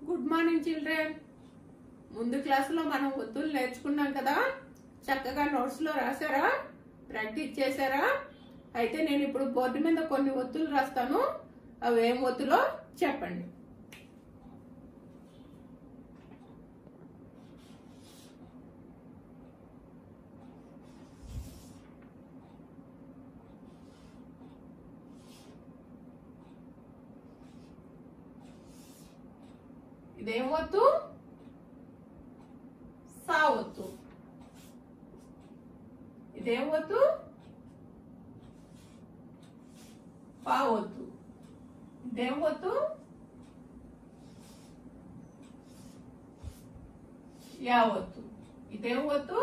good morning children ముందు క్లాసులో మనం ఒత్తులు నేర్చుకున్నాం కదా చక్కగా నోట్స్ లో రాసారా ప్రాక్టీస్ చేశారా అయితే నేను ఇప్పుడు బోర్డు మీద కొన్ని ఒత్తులు రాస్తాను అవి ఏం ఒత్తులో చెప్పండి ఇదేం ఒత్తు సా ఒత్తు ఇదేం ఒత్తు పా ఒత్తు ఇదేం ఒత్తు యా ఒత్తు ఇదేం ఒత్తు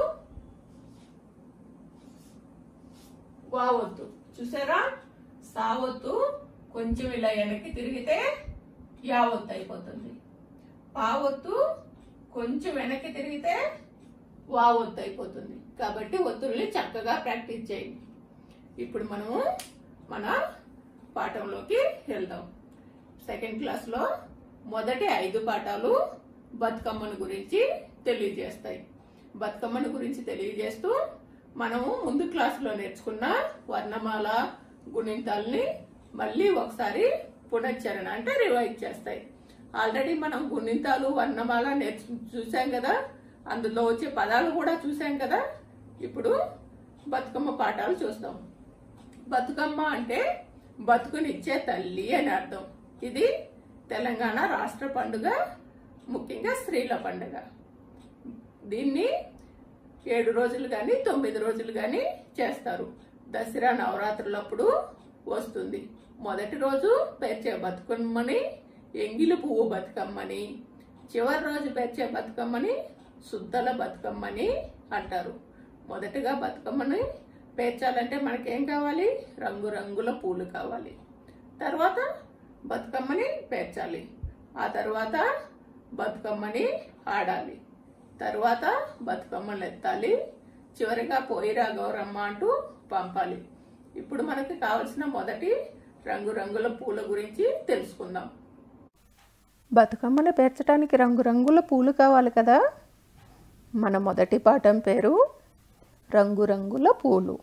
వా ఒత్తు చూసారా సా ఒత్తు కొంచెం ఇలా వెనక్కి తిరిగితే యా ఒత్తు అయిపోతుంది పా ఒత్తు కొంచెం వెనక్కి తిరిగితే వా ఒత్తు అయిపోతుంది కాబట్టి ఒత్తుల్ని చక్కగా ప్రాక్టీస్ చేయండి ఇప్పుడు మనము మన పాఠంలోకి వెళ్దాం సెకండ్ క్లాస్లో మొదటి ఐదు పాఠాలు బతుకమ్మను గురించి తెలియజేస్తాయి బతుకమ్మను గురించి తెలియజేస్తూ మనము ముందు క్లాసులో నేర్చుకున్న వర్ణమాల గుణింతాల్ని మళ్ళీ ఒకసారి పునశ్చరణ అంటే రివైజ్ చేస్తాయి ఆల్రెడీ మనం గుణింతాలు వర్ణమాల నేర్చు చూసాం కదా అందులో వచ్చే పదాలు కూడా చూసాం కదా ఇప్పుడు బతుకమ్మ పాఠాలు చూస్తాం బతుకమ్మ అంటే బతుకునిచ్చే తల్లి అని అర్థం ఇది తెలంగాణ రాష్ట్ర పండుగ ముఖ్యంగా స్త్రీల పండుగ దీన్ని ఏడు రోజులు కానీ తొమ్మిది రోజులు కానీ చేస్తారు దసరా నవరాత్రులప్పుడు వస్తుంది మొదటి రోజు పేర్చే బతుకమ్మని ఎంగిలి పువ్వు బతుకమ్మని చివరి రోజు పేర్చే బతుకమ్మని శుద్ధల బతుకమ్మని అంటారు మొదటగా బతుకమ్మని పేర్చాలంటే మనకేం కావాలి రంగురంగుల పూలు కావాలి తర్వాత బతుకమ్మని పేర్చాలి ఆ తర్వాత బతుకమ్మని ఆడాలి తర్వాత బతుకమ్మలు ఎత్తాలి చివరిగా పోయిరా గౌరమ్మ అంటూ పంపాలి ఇప్పుడు మనకి కావలసిన మొదటి రంగురంగుల పూల గురించి తెలుసుకుందాం బతుకమ్మను పేర్చడానికి రంగురంగుల పూలు కావాలి కదా మన మొదటి పాఠం పేరు రంగురంగుల పూలు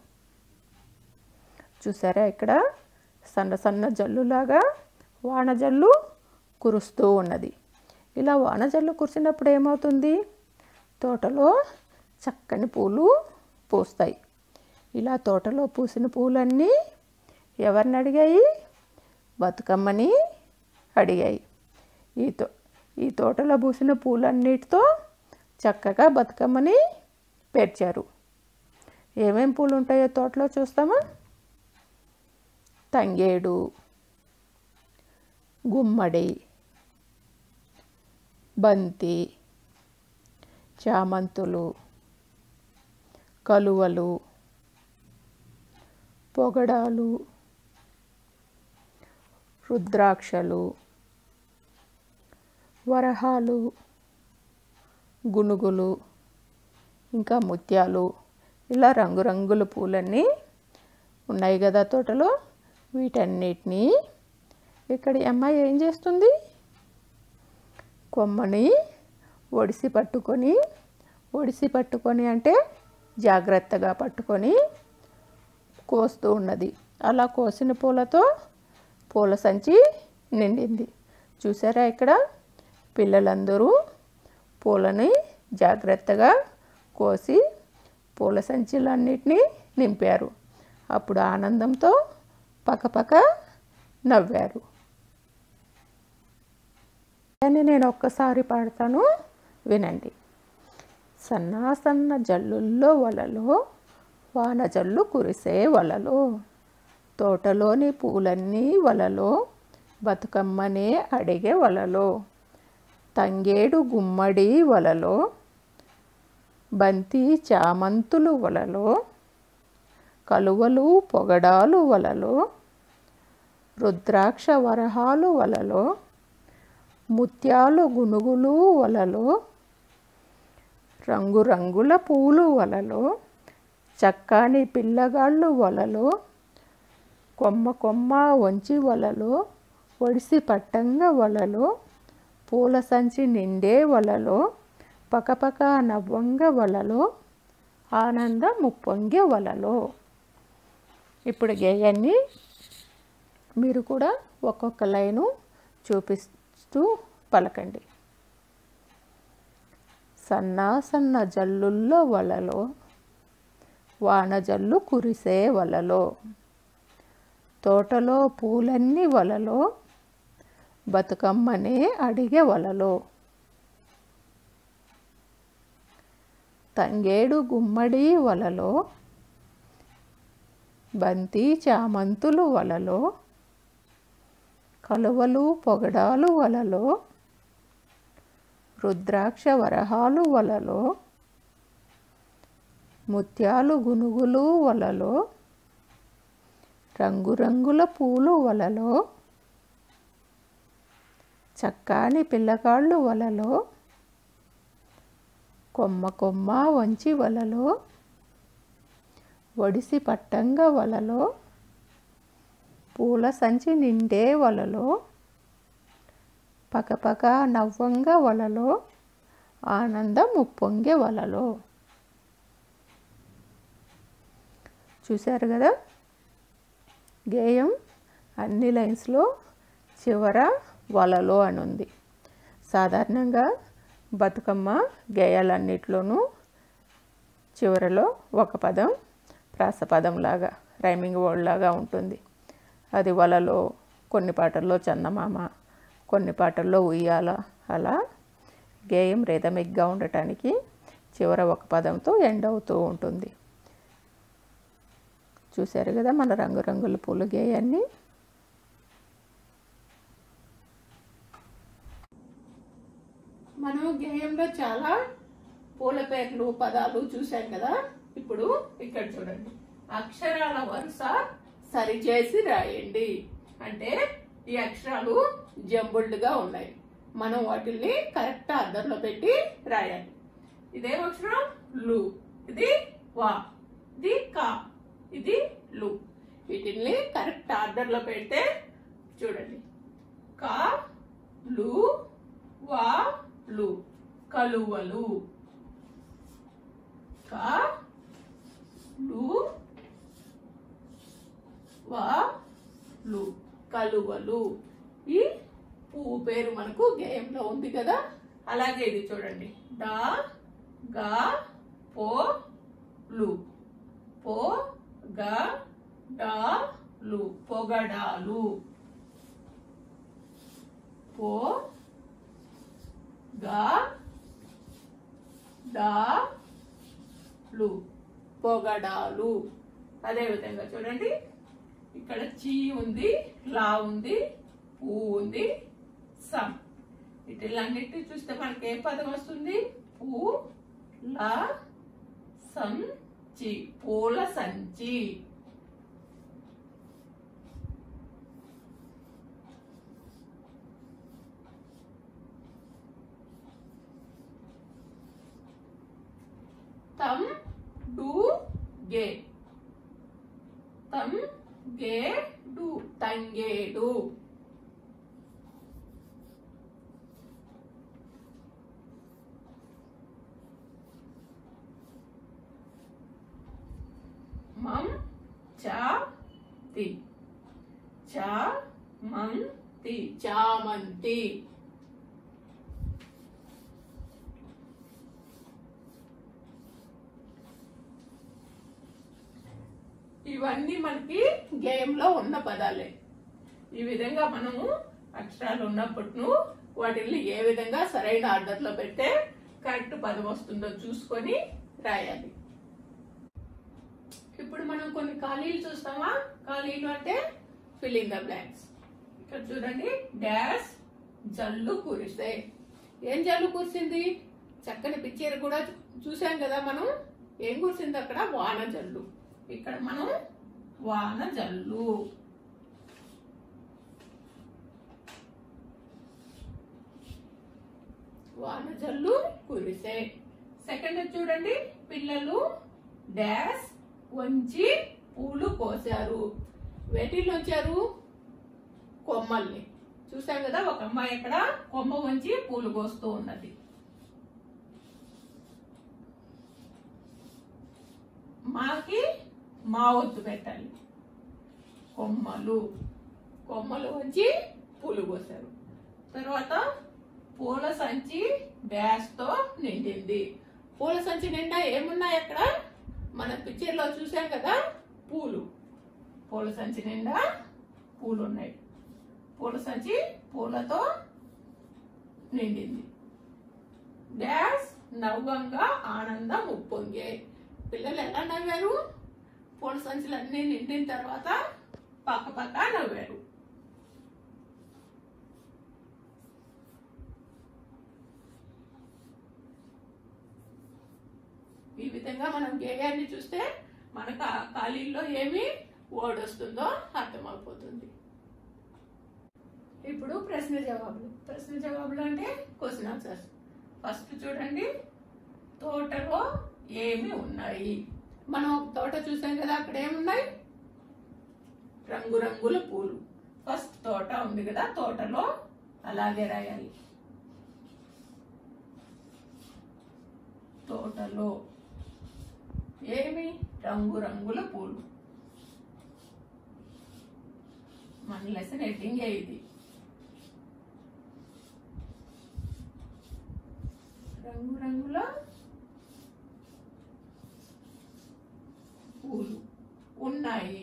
చూసారా ఇక్కడ సన్న సన్న జల్లులాగా వానజల్లు కురుస్తూ ఉన్నది ఇలా వానజల్లు కురిసినప్పుడు ఏమవుతుంది తోటలో చక్కని పూలు పూస్తాయి ఇలా తోటలో పూసిన పూలన్నీ ఎవరిని అడిగాయి బతుకమ్మని అడిగాయి ఈ తో ఈ తోటలో పూసిన పూలన్నిటితో చక్కగా బతుకమ్మని పేర్చారు ఏమేం పూలు ఉంటాయో తోటలో చూస్తామా తంగేడు గుమ్మడి బంతి చామంతులు కలువలు పొగడాలు రుద్రాక్షలు వరహాలు గునుగులు ఇంకా ముత్యాలు ఇలా రంగురంగుల పూలన్నీ ఉన్నాయి కదా తోటలో వీటన్నిటినీ ఇక్కడ ఈ అమ్మాయి ఏం చేస్తుంది కొమ్మని ఒడిసి పట్టుకొని ఒడిసి పట్టుకొని అంటే జాగ్రత్తగా పట్టుకొని కోస్తూ ఉన్నది అలా కోసిన పూలతో పూల సంచి నిండింది చూసారా ఇక్కడ పిల్లలందరూ పూలని జాగ్రత్తగా కోసి పూల సంచులన్నిటినీ నింపారు అప్పుడు ఆనందంతో పకపక నవ్వారు అని నేను ఒక్కసారి పాడతాను వినండి సన్నా సన్న జల్లుల్లో వలలో వాన జల్లు కురిసే వలలో తోటలోని పూలన్నీ వలలో బతుకమ్మనే అడిగే వలలో తంగేడు గుమ్మడి వలలో బంతి చామంతులు వలలో కలువలు పొగడాలు వలలో రుద్రాక్ష వరహాలు వలలో ముత్యాలు గునుగులు వలలో రంగురంగుల పూలు వలలో చక్కని పిల్లగాళ్ళు వలలో కొమ్మ కొమ్మ వంచి వలలో ఒడిసి పట్టంగా వలలో పూల సంచి నిండే వలలో పకపక నవ్వంగ వలలో ఆనంద ముప్పొంగే వలలో ఇప్పుడు గేయాన్ని మీరు కూడా ఒక్కొక్క లైను చూపిస్తూ పలకండి సన్నా సన్న జల్లుల్లో వలలో వాన జల్లు కురిసే వలలో తోటలో పూలన్నీ వలలో బతుకమ్మనే అడిగే వలలో తంగేడు గుమ్మడి వలలో బంతి చామంతులు వలలో కలువలు పొగడాలు వలలో రుద్రాక్ష వరహాలు వలలో ముత్యాలు గునుగులు వలలో రంగురంగుల పూలు వలలో చక్కాని పిల్లకాళ్ళు వలలో కొమ్మ కొమ్మ వంచి వలలో ఒడిసి పట్టంగా వలలో పూల సంచి నిండే వలలో పకపక నవ్వంగా వలలో ఆనందం ఉప్పొంగే వలలో చూశారు కదా గేయం అన్ని లైన్స్లో చివర వలలో అని ఉంది సాధారణంగా బతుకమ్మ గేయాలన్నిట్లోనూ చివరలో ఒక పదం ప్రాసపదం లాగా రైమింగ్ వర్డ్ లాగా ఉంటుంది అది వలలో కొన్ని పాటల్లో చందమామ కొన్ని పాటల్లో ఉయ్యాల అలా గేయం రిథమిక్గా ఉండటానికి చివర ఒక పదంతో ఎండ్ అవుతూ ఉంటుంది చూశారు కదా మన రంగురంగుల పూల గేయాన్ని మనం గేయంలో చాలా పూల పేర్లు పదాలు చూసాం కదా ఇప్పుడు ఇక్కడ చూడండి అక్షరాల వరుస సరిచేసి రాయండి అంటే ఈ అక్షరాలు జంబుల్డ్గా ఉన్నాయి మనం వాటిల్ని కరెక్ట్ ఆర్డర్లో పెట్టి రాయాలి ఇదే అక్షరం లు ఇది వా ఇది కా ఇది లు వీటిల్ని కరెక్ట్ ఆర్డర్లో పెడితే చూడండి కా లు వా లు కలువలు కా లు వా లు కలువలు ఈ పువ్వు పేరు మనకు గేయంలో ఉంది కదా అలాగే ఇది చూడండి డా గా పో లు పో గా డా లు పొగడాలు పో గా డా లు పొగడాలు అదే విధంగా చూడండి ఇక్కడ చీ ఉంది లా ఉంది పూ ఉంది సం వీటిలన్నిటి చూస్తే మనకి ఏ పదం వస్తుంది పూ లా సం చి పూల సంచి తం డు గే తం గే డు తంగేడు మం చా తి చా మం తి చామంతి ఇవన్నీ మనకి గేమ్ లో ఉన్న పదాలే ఈ విధంగా మనము అక్షరాలు ఉన్నప్పుడు వాటిని ఏ విధంగా సరైన ఆర్డర్ లో పెడితే కరెక్ట్ పదం వస్తుందో చూసుకొని రాయాలి ఇప్పుడు మనం కొన్ని ఖాళీలు చూస్తామా ఖాళీలు అంటే ఫిల్ ఇన్ ద బ్లాంక్స్ ఇక్కడ చూడండి డాష్ జల్లు కురిసే ఏం జల్లు కురిసింది చక్కని పిక్చర్ కూడా చూసాం కదా మనం ఏం కురిసింది అక్కడ వాన జల్లు ఇక్కడ మనం వాన జల్లు వాన జల్లు కురిసే సెకండ్ చూడండి పిల్లలు డాష్ వంచి పూలు కోసారు వేటిల్లో వచ్చారు కొమ్మల్ని చూసాం కదా ఒక అమ్మాయి ఇక్కడ కొమ్మ వంచి పూలు కోస్తూ ఉన్నది మాకి మా ఒత్తు పెట్టాలి కొమ్మలు కొమ్మలు వంచి పూలు కోసారు తర్వాత పూల సంచి బ్యాస్ తో నిండింది పూల సంచి నిండా ఏమున్నాయి అక్కడ మన పిక్చర్ లో చూసాం కదా పూలు పూల సంచి నిండా పూలు ఉన్నాయి పూల సంచి పూలతో నిండింది డాష్ నవ్వంగా ఆనందం ఉప్పొంగే పిల్లలు ఎలా నవ్వారు పూల సంచులు అన్ని నిండిన తర్వాత పక్క పక్క నవ్వారు ఈ విధంగా మనం గేయాన్ని చూస్తే మనకు ఆ ఖాళీల్లో ఏమి వర్డ్ వస్తుందో అర్థమైపోతుంది ఇప్పుడు ప్రశ్న జవాబులు ప్రశ్న జవాబులు అంటే క్వశ్చన్ ఆన్సర్స్ ఫస్ట్ చూడండి తోటలో ఏమి ఉన్నాయి మనం ఒక తోట చూసాం కదా అక్కడ ఏమున్నాయి రంగురంగుల పూలు ఫస్ట్ తోట ఉంది కదా తోటలో అలాగే రాయాలి తోటలో ఏమి రంగురంగుల పూలు మన లెసన్ హెడ్డింగ్ ఇది రంగురంగుల పూలు ఉన్నాయి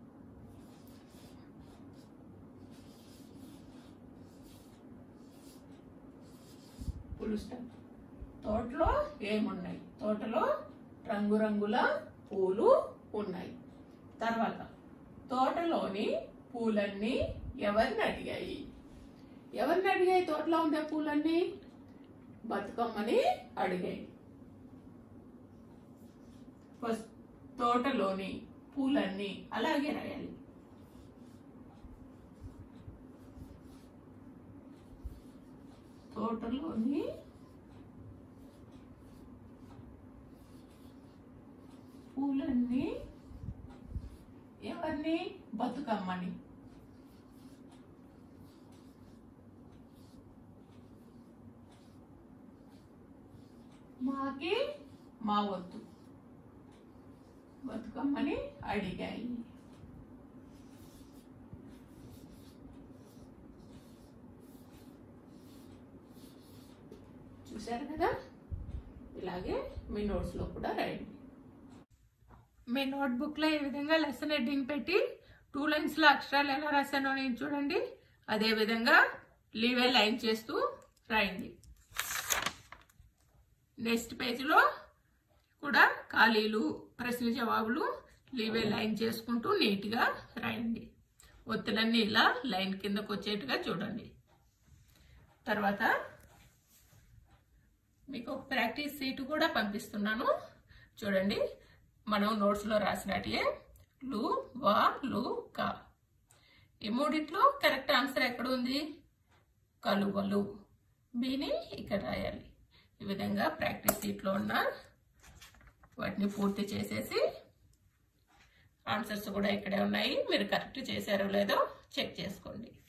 పూలు స్టాప్ తోటలో ఏమున్నాయి తోటలో రంగురంగుల పూలు ఉన్నాయి తర్వాత తోటలోని పూలన్నీ ఎవరిని అడిగాయి ఎవరిని అడిగాయి తోటలో ఉండే పూలన్నీ బతుకమ్మని అడిగాయి ఫస్ట్ తోటలోని పూలన్నీ అలాగే రాయాలి తోటలోని పూలన్నీ ఎవరిని బతుకమ్మని మాకి మా వద్దు బతుకమ్మని అడిగాయి చూశారు కదా ఇలాగే మీ నోట్స్ లో కూడా రాయండి మీ నోట్బుక్ లో ఈ విధంగా లెసన్ హెడ్డింగ్ పెట్టి టూ లైన్స్ లో అక్షరాలు ఎలా రాశానో నేను చూడండి అదే విధంగా లీవే లైన్ చేస్తూ రాయండి నెక్స్ట్ పేజీలో కూడా ఖాళీలు ప్రశ్న జవాబులు లీవే లైన్ చేసుకుంటూ నీట్గా రాయండి ఒత్తులన్నీ ఇలా లైన్ కిందకు వచ్చేట్టుగా చూడండి తర్వాత మీకు ఒక ప్రాక్టీస్ సీట్ కూడా పంపిస్తున్నాను చూడండి మనం నోట్స్లో రాసినట్టే లు వా లు కా ఈ మూడిట్లో కరెక్ట్ ఆన్సర్ ఎక్కడ ఉంది కలువలు బీని ఇక్కడ రాయాలి ఈ విధంగా ప్రాక్టీస్ సీట్లో ఉన్న వాటిని పూర్తి చేసేసి ఆన్సర్స్ కూడా ఇక్కడే ఉన్నాయి మీరు కరెక్ట్ చేశారో లేదో చెక్ చేసుకోండి